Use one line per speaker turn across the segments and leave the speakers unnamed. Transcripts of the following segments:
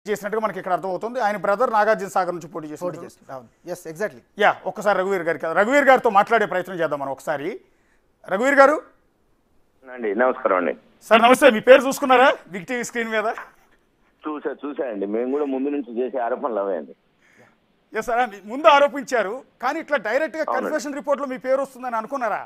చేసినట్టుగా మనకి ఇక్కడ అర్థమవుతుంది ఆయన బ్రదర్ నాగార్జున సాగర్ నుంచి పోటీ
పోటీ
చేసి
చేస్తుంది అవును ఎస్ ఎగ్జాక్ట్లీ
యా ఒక్కసారి రఘువీర్ గారికి రఘువీర్ గారితో మాట్లాడే ప్రయత్నం చేద్దాం మనం ఒకసారి రఘువీర్ గారు
అండి నమస్కారం అండి
సార్ నమస్తే మీ పేరు చూసుకున్నారా బిగ్ టీవీ స్క్రీన్ మీద
చూసా చూసా అండి మేము కూడా ముందు నుంచి చేసే ఆరోపణలు అవే అండి
ఎస్ సార్ మీ ముందు ఆరోపించారు కానీ ఇట్లా డైరెక్ట్గా కన్ఫెషన్ రిపోర్ట్లో మీ పేరు వస్తుందని అనుకున్నారా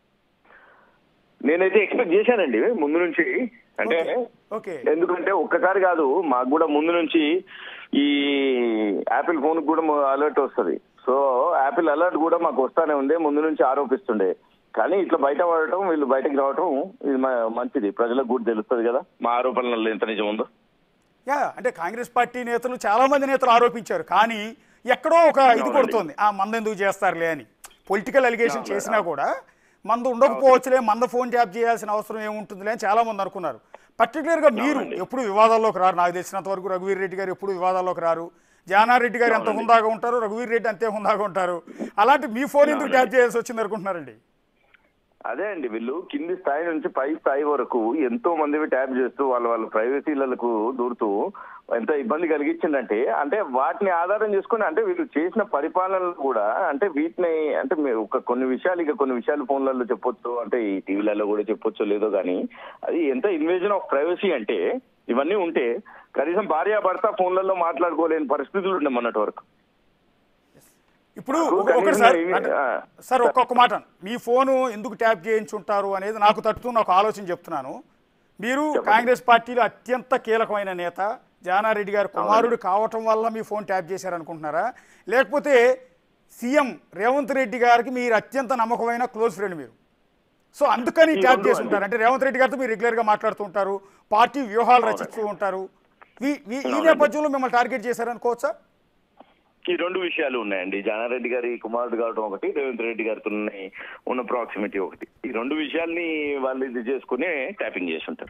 నేనైతే ఎక్స్పెక్ట్ చేశానండి ముందు నుంచి అంటే
ఓకే
ఎందుకంటే ఒక్కసారి కాదు మాకు కూడా ముందు నుంచి ఈ యాపిల్ ఫోన్ కూడా అలర్ట్ వస్తుంది సో యాపిల్ అలర్ట్ కూడా మాకు వస్తానే ఉంది ముందు నుంచి ఆరోపిస్తుండే కానీ ఇట్లా బయట పడటం వీళ్ళు బయటకు రావటం ఇది మ- మంచిది ప్రజలకు కూడా తెలుస్తుంది కదా మా ఆరోపణలలో ఎంత నిజం ఉందో
యా అంటే కాంగ్రెస్ పార్టీ నేతలు చాలా మంది నేతలు ఆరోపించారు కానీ ఎక్కడో ఒక ఇది
అవునండి.
కొడుతుంది ఆ మంద ఎందుకు చేస్తారులే అని పొలిటికల్ అలిగేషన్ చేసినా కూడా మంద ఉండకపోవచ్చులే మంద ఫోన్ ట్యాప్ చేయాల్సిన అవసరం ఏముంటుందిలే అని చాలా మంది అనుకున్నారు పర్టికులర్గా మీరు
అవునండి.
ఎప్పుడు వివాదాల్లోకి రారు నాకు తెలిసినంత వరకు రఘువీర్ రెడ్డి గారు ఎప్పుడు వివాదాల్లోకి రారు జానారెడ్డి గారు ఎంత
అవునండి.
హుందాగా ఉంటారు రఘువీర్ రెడ్డి అంతే హుందాగా ఉంటారు అలాంటి మీ ఫోన్ ఎందుకు ట్యాప్ చేయాల్సి వచ్చింది అనుకుంటున్నారండి
అదే అండి వీళ్ళు కింది స్థాయి నుంచి పై స్థాయి వరకు ఎంతో మంది ట్యాప్ చేస్తూ వాళ్ళ వాళ్ళ ప్రైవసీలకు దూరుతూ ఎంత ఇబ్బంది కలిగించిందంటే అంటే వాటిని ఆధారం చేసుకుని అంటే వీళ్ళు చేసిన పరిపాలనలు కూడా అంటే వీటిని అంటే మీ- ఒక కొన్ని విషయాలు ఇక కొన్ని విషయాలు ఫోన్లలో చెప్పొచ్చు అంటే ఈ టీవీలలో కూడా చెప్పొచ్చో లేదో కానీ అది ఎంత ఇన్వేజన్ ఆఫ్ ప్రైవసీ అంటే ఇవన్నీ ఉంటే కనీసం భార్య భర్త ఫోన్లలో మాట్లాడుకోలేని పరిస్థితులు ఉండే మొన్నటి వరకు
ఇప్పుడు
నాకు
ఒక- ఒకటి సార్
కనీసం
అంటే-
ఆ,
సార్ ఒక్కొక్క మాట మీ ఫోను ఎందుకు ట్యాప్ చేయించుంటారు అనేది నాకు తట్టుతున్న ఒక ఆలోచన చెప్తున్నాను మీరు
చెప్పండి.
కాంగ్రెస్ పార్టీలో అత్యంత కీలకమైన నేత జానారెడ్డి గారి కుమారుడు కావటం వల్ల మీ ఫోన్ ట్యాప్ చేశారనుకుంటున్నారా లేకపోతే సీఎం రేవంత్ రెడ్డి గారికి మీరు అత్యంత నమ్మకమైన క్లోజ్ ఫ్రెండ్ మీరు సో అందుకని
ఈ
ట్యాప్
రెండు
చేసి ఉంటారు అంటే రేవంత్ రెడ్డి గారితో మీరు రెగ్యులర్గా మాట్లాడుతూ ఉంటారు పార్టీ వ్యూహాలు రచిస్తూ ఉంటారు ఈ- ఈ- ఈ
అవునండి.
నేపథ్యంలో మిమ్మల్ని టార్గెట్ చేశారనుకోవచ్చా
ఈ రెండు విషయాలు ఉన్నాయండి జానారెడ్డి గారి కుమారుడు కావడం ఒకటి రేవంత్ రెడ్డి గారితో ఉన్నాయి ఉన్న ప్రాక్సిమిటీ ఒకటి ఈ రెండు విషయాల్ని వాళ్ళు ఇది చేసుకుని ట్యాపింగ్ చేసి ఉంటారు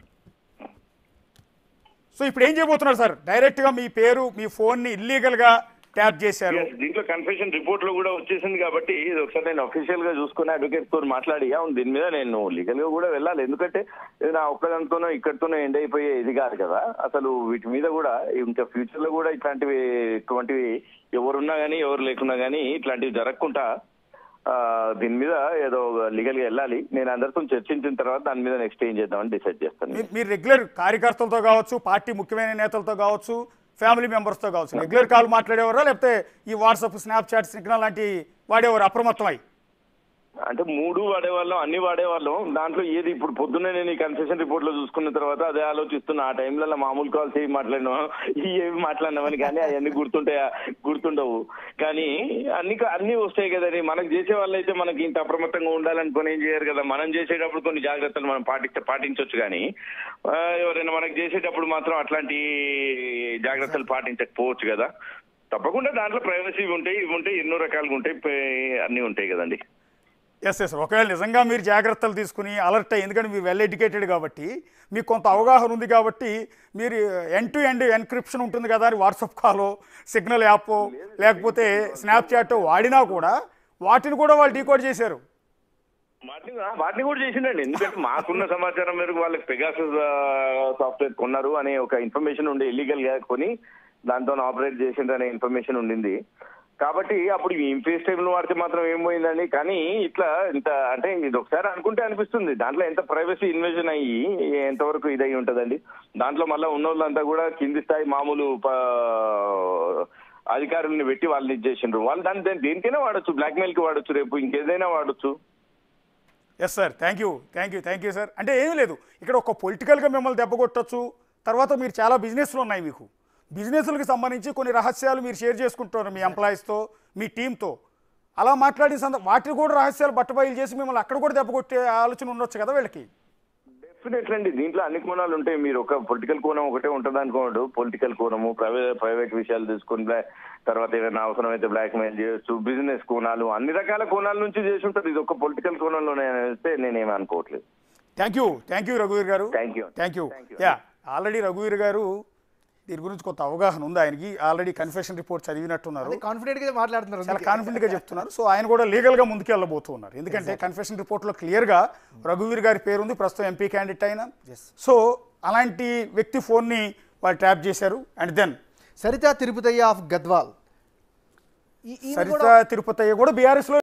సో ఇప్పుడు ఏం చేయబోతున్నారు సార్ డైరెక్ట్గా మీ పేరు మీ ఫోన్ని ఇల్లీగల్గా ట్యాప్ చేశారు
Yes, దీంట్లో కన్ఫెషన్ రిపోర్ట్ లో కూడా వచ్చేసింది కాబట్టి ఇది ఒకసారి నేను అఫీషియల్ గా చూసుకుని అడ్వకేట్ తో మాట్లాడి అవును దీని మీద నేను లీగల్ గా కూడా వెళ్ళాలి ఎందుకంటే ఇది నా ఒక్కదానితోనో ఇక్కడితోనో ఎండ్ అయిపోయే ఇది కాదు కదా అసలు వీటి మీద కూడా ఇంకా ఫ్యూచర్ లో కూడా ఇట్లాంటివి ఇటువంటివి ఎవరున్నా గానీ ఎవరు లేకున్నా గానీ ఇట్లాంటివి జరగకుండా ఆ, దీని మీద ఏదో లీగల్ గా వెళ్ళాలి నేను అందరితో చర్చించిన తర్వాత దాని మీద నెక్స్ట్ ఏం చేద్దామని డిసైడ్ చేస్తాను
మీ- మీరు రెగ్యులర్ కార్యకర్తలతో కావచ్చు పార్టీ ముఖ్యమైన నేతలతో కావచ్చు ఫ్యామిలీ మెంబర్స్తో కావచ్చు రెగ్యులర్ కాల్ మాట్లాడేవారా లేకపోతే ఈ వాట్సాప్ స్నాప్చాట్ సిగ్నల్ లాంటి వాడేవారు అప్రమత్తమై
అంటే మూడు వాడేవాళ్ళం అన్ని వాడేవాళ్ళం దాంట్లో ఏది ఇప్పుడు పొద్దున్నే నేను ఈ కన్ఫెషన్ రిపోర్ట్ లో చూసుకున్న తర్వాత అదే ఆలోచిస్తున్నా ఆ టైంలో మామూలు కాల్స్ ఏవి మాట్లాడినా ఈ ఏవి మాట్లాడినామని కానీ అవన్నీ గుర్తుంటాయా గుర్తుండవు కానీ అన్ని అన్ని వస్తాయి కదండి మనకు చేసే వాళ్ళు అయితే మనకి ఇంత అప్రమత్తంగా ఉండాలనుకొని ఏం చేయరు కదా మనం చేసేటప్పుడు కొన్ని జాగ్రత్తలు మనం పాటి పాటించవచ్చు కానీ ఆ, ఎవరైనా మనకు చేసేటప్పుడు మాత్రం అట్లాంటి జాగ్రత్తలు పాటించకపోవచ్చు కదా తప్పకుండా దాంట్లో ప్రైవసీ ఉంటాయి ఇవి ఉంటాయి ఎన్నో రకాలుగా ఉంటాయి పే- అన్నీ ఉంటాయి కదండి
ఎస్ ఎస్ ఒకవేళ నిజంగా మీరు జాగ్రత్తలు తీసుకుని అలర్ట్ అయ్యి ఎందుకంటే మీరు వెల్ ఎడ్యుకేటెడ్ కాబట్టి మీకు కొంత అవగాహన ఉంది కాబట్టి మీరు ఎండ్ టు ఎండ్ ఎన్క్రిప్షన్ ఉంటుంది కదా అని వాట్సాప్ కాలో సిగ్నల్ యాప్ లేకపోతే స్నాప్చాట్ వాడినా కూడా వాటిని కూడా వాళ్ళు డీకోడ్ చేశారు
వాటిని వాటిని కూడా చేసిండండి ఎందుకంటే మాకున్న సమాచారం మేరకు వాళ్ళకి పెగాసస్ సాఫ్ట్వేర్ కొన్నారు అనే ఒక ఇన్ఫర్మేషన్ ఉండే ఇల్లీగల్ గా కొని దాంతో ఆపరేట్ చేసిండ్రు అనే ఇన్ఫర్మేషన్ ఉండింది కాబట్టి అప్పుడు ఈ ఫేస్ టైమ్ లో వాడితే మాత్రం ఏం పోయిందండి కానీ ఇట్లా ఇంత అంటే ఇది ఒకసారి అనుకుంటే అనిపిస్తుంది దాంట్లో ఎంత ప్రైవసీ ఇన్వెషన్ అయ్యి ఎంతవరకు ఇదై ఉంటదండి దాంట్లో మళ్ళీ ఉన్న వాళ్ళంతా కూడా కింది స్థాయి మామూలు ప- అధికారుల్ని పెట్టి వాళ్ళని ఇది చేసిండ్రు వాళ్ళు దాన్ని దాన్ని దేనికైనా వాడొచ్చు బ్లాక్మెయిల్ కి వాడొచ్చు రేపు ఇంకేదైనా వాడొచ్చు
yes sir thank you thank you thank you sir అంటే ఏమీ లేదు ఇక్కడ ఒక పొలిటికల్గా మిమ్మల్ని దెబ్బ కొట్టచ్చు తర్వాత మీరు చాలా బిజినెస్లు ఉన్నాయి మీకు బిజినెస్లకు సంబంధించి కొన్ని రహస్యాలు మీరు షేర్ చేసుకుంటున్నారు మీ ఎంప్లాయీస్తో మీ టీంతో అలా మాట్లాడిన సంద వాటిని కూడా రహస్యాలు బట్టబయలు చేసి మిమ్మల్ని అక్కడ కూడా దెబ్బ కొట్టే ఆలోచన ఉండొచ్చు కదా వీళ్ళకి
డెఫినెట్లీ అండి దీంట్లో అన్ని కోణాలు ఉంటాయి మీరు ఒక పొలిటికల్ కోణం ఒకటే ఉంటుంది అనుకోండి పొలిటికల్ కోణము ప్రైవేట్ ప్రైవేట్ విషయాలు తీసుకుని బ్లా- తర్వాత ఏదైనా అవసరమైతే బ్లాక్ మెయిల్ చేయొచ్చు బిజినెస్ కోణాలు అన్ని రకాల కోణాల నుంచి చేసి ఉంటుంది ఇది ఒక పొలిటికల్ కోణంలోనే అనేస్తే నేనేమి అనుకోవట్లేదు
థ్యాంక్ యూ థ్యాంక్ యూ రఘువీర్ garu
Thank you.
Thank you
Thank you.
Yeah already రఘువీర్ గారు దీని గురించి కొంత అవగాహన ఉంది ఆయనకి ఆల్రెడీ కన్ఫెషన్ రిపోర్ట్ చదివినట్టున్నారు
కాన్ఫిడెంట్ గా మాట్లాడుతున్నారు
చాలా
అందుకే.
కాన్ఫిడెంట్ గా చెప్తున్నారు సో ఆయన కూడా లీగల్ గా ముందుకు వెళ్ళబోతూ ఉన్నారు ఎందుకంటే కన్ఫెషన్ రిపోర్ట్ లో క్లియర్ గా రఘువీర్ గారి పేరు ఉంది ప్రస్తుతం ఎంపీ క్యాండిడేట్ అయిన
Yes.
సో అలాంటి వ్యక్తి ఫోన్ ని వాళ్ళు ట్యాప్ చేశారు and then
Saritha Thirupathaiah of Gadwal ఈ- ఈయన
సరిత
కూడా
తిరుపతి కూడా బీఆర్ఎస్ లో